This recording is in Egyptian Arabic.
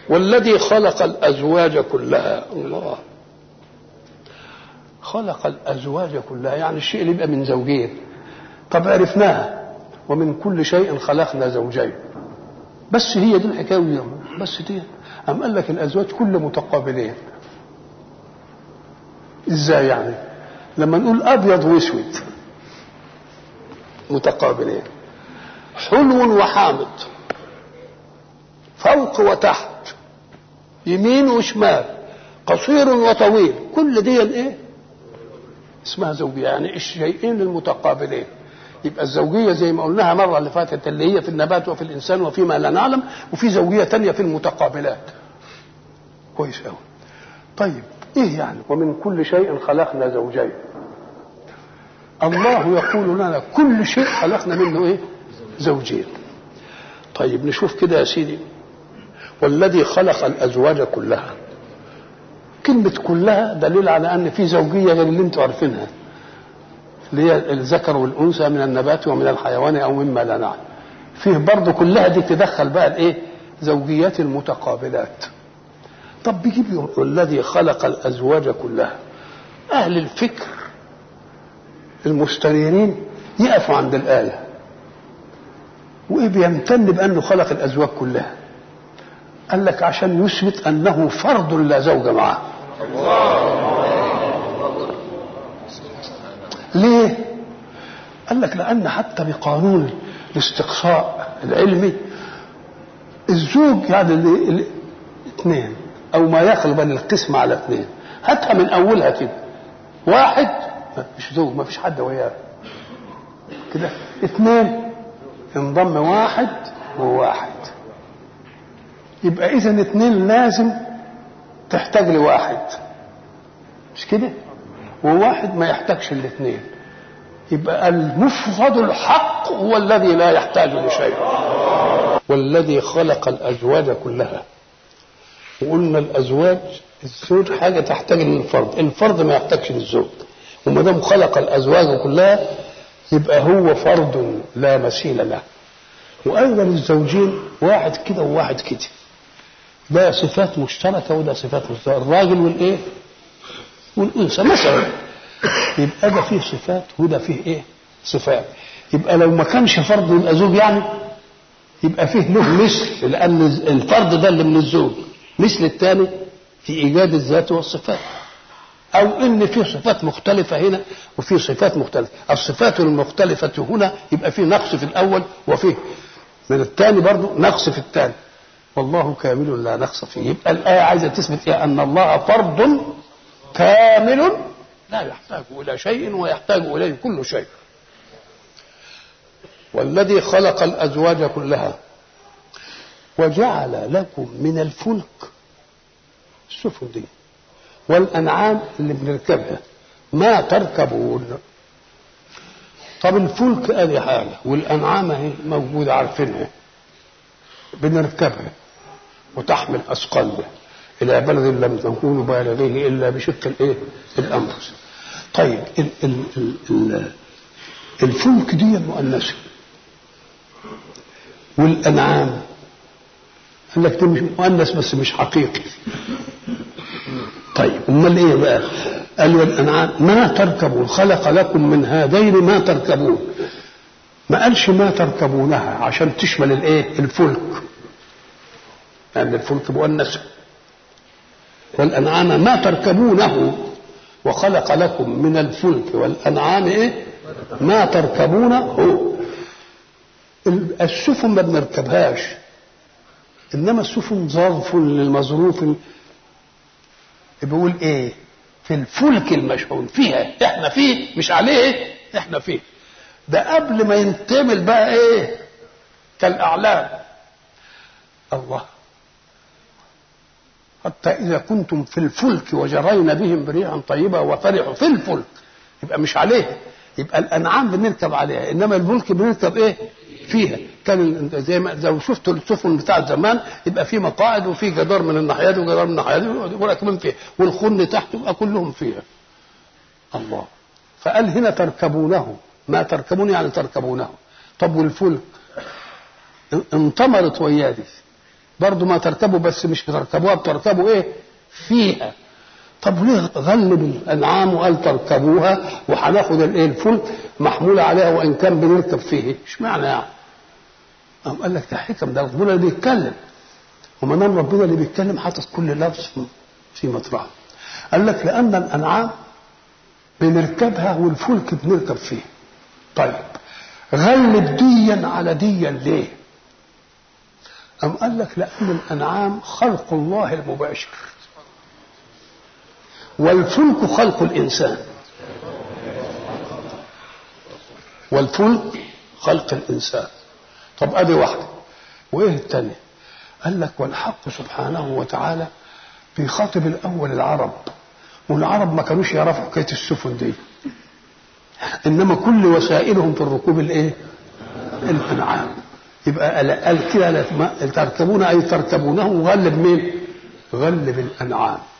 والذي خلق الازواج كلها الله خلق الازواج كلها يعني الشيء اللي يبقى من زوجين طب عرفناها ومن كل شيء خلقنا زوجين بس هي دي الحكايه بس دي أم قال لك الازواج كل متقابلين ازاي يعني لما نقول ابيض واسود متقابلين حلو وحامض فوق وتحت يمين وشمال قصير وطويل كل دي ايه اسمها زوجيه يعني الشيئين المتقابلين يبقى الزوجيه زي ما قلناها مره اللي فاتت اللي هي في النبات وفي الانسان وفيما لا نعلم وفي زوجيه تانية في المتقابلات كويس قوي طيب ايه يعني ومن كل شيء خلقنا زوجين الله يقول لنا كل شيء خلقنا منه ايه زوجين طيب نشوف كده يا سيدي والذي خلق الازواج كلها كلمة كلها دليل على ان في زوجية غير اللي انتم عارفينها اللي هي الذكر والانثى من النبات ومن الحيوان او مما لا نعلم فيه برضه كلها دي تدخل بقى الايه زوجيات المتقابلات طب بيجيب الذي خلق الازواج كلها اهل الفكر المستنيرين يقفوا عند الايه وايه بيمتن بانه خلق الازواج كلها قال لك عشان يثبت انه فرد لا زوج معه ليه قال لك لان حتى بقانون الاستقصاء العلمي الزوج يعني اللي اثنين او ما يغلب القسم على اثنين هاتها من اولها كده واحد مش زوج ما فيش حد وياه كده اثنين انضم واحد وواحد يبقى اذا اثنين لازم تحتاج لواحد مش كده وواحد ما يحتاجش الاثنين يبقى المفرد الحق هو الذي لا يحتاج لشيء والذي خلق الازواج كلها وقلنا الازواج الزوج حاجه تحتاج للفرد الفرد ما يحتاجش للزوج وما دام خلق الازواج كلها يبقى هو فرد لا مثيل له وايضا الزوجين واحد كده وواحد كده ده صفات مشتركه وده صفات مشتركه الراجل والايه والانثى مثلا يبقى ده فيه صفات وده فيه ايه صفات يبقى لو ما كانش فرد يبقى زوج يعني يبقى فيه له مثل لان الفرد ده اللي من الزوج مثل الثاني في ايجاد الذات والصفات او ان في صفات مختلفه هنا وفي صفات مختلفه الصفات المختلفه هنا يبقى في نقص في الاول وفيه من الثاني برضه نقص في الثاني والله كامل لا نقص فيه يبقى الايه عايزه تثبت ايه ان الله فرد كامل لا يحتاج الى شيء ويحتاج اليه كل شيء والذي خلق الازواج كلها وجعل لكم من الفلك السفن دي والانعام اللي بنركبها ما تركبون طب الفلك ادي حاجه والانعام اهي موجوده عارفينها بنركبها وتحمل اثقالنا الى بلد لم تكونوا بالغيه الا بشق الايه الانفس طيب ال ال ال ال الفلك دي مؤنثه والانعام قال لك ده مش مؤنث بس مش حقيقي طيب امال ايه بقى قال والانعام ما تركبون خلق لكم من هذين ما تركبون ما قالش ما تركبونها عشان تشمل الايه الفلك لان الفلك مؤنث والانعام ما تركبونه وخلق لكم من الفلك والانعام ايه ما تركبونه السفن ما بنركبهاش انما السفن ظرف للمظروف بيقول ايه في الفلك المشحون فيها احنا فيه مش عليه احنا فيه ده قبل ما ينتمل بقى ايه كالاعلام الله حتى اذا كنتم في الفلك وجرين بهم بريحا طيبه وفرحوا في الفلك يبقى مش عليه يبقى الانعام بنركب عليها انما الفلك بنركب ايه فيها كان زي ما لو شفتوا السفن بتاعت زمان يبقى في مقاعد وفي جدار من الناحيه دي وجدار من الناحيه دي وراكبين فيها والخن تحت يبقى كلهم فيها الله فقال هنا تركبونه ما تركبون يعني تركبونه طب والفلك انطمرت وياه دي برضه ما تركبوا بس مش بتركبوها بتركبوا ايه فيها طب ليه غلب الانعام وقال تركبوها وهناخد الايه الفلك محمول عليها وان كان بنركب فيه اشمعنى يعني قام قال لك ده حكم ده ربنا اللي بيتكلم وما دام ربنا اللي بيتكلم حاطط كل لفظ في مطرحه قال لك لان الانعام بنركبها والفلك بنركب فيه طيب غلب ديا على ديا ليه أم قال لك لأن الأنعام خلق الله المباشر والفلك خلق الإنسان والفلك خلق الإنسان طب أدي واحدة وإيه الثانية قال لك والحق سبحانه وتعالى بيخاطب الأول العرب والعرب ما كانوش يعرفوا حكاية السفن دي إنما كل وسائلهم في الركوب الإيه الأنعام يبقى قال كده تركبون أي تركبونه غلب مين غلب الأنعام